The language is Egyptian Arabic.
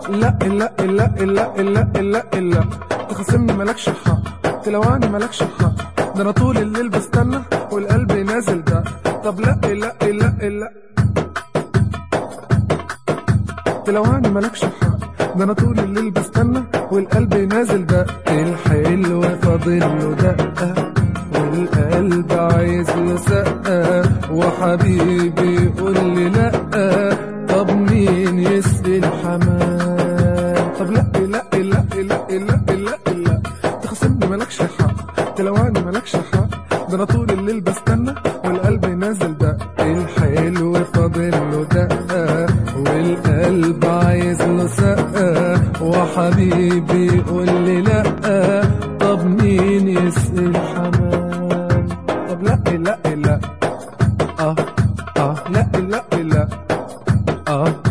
لا لا لا لا لا لا لا تخاصمني مالكش حق تلوعني مالكش حق ده انا طول الليل بستنى والقلب نازل ده طب لا لا لا لا تلوعني مالكش حق ده انا طول الليل بستنى والقلب نازل ده الحلو فاضل له دقه والقلب عايز له سقه وحبيبي يقول لي لا طب مين يسقي الحمام طب لا لا لا لا لا لا لا تخصمني مالكش حق تلوعني مالكش حق ده انا طول الليل بستنى والقلب نازل ده الحلو فاضل له دقه والقلب عايز له سقه وحبيبي يقول لي لا طب مين يسقي الحمام طب لا لا لا اه اه لا لا لا اه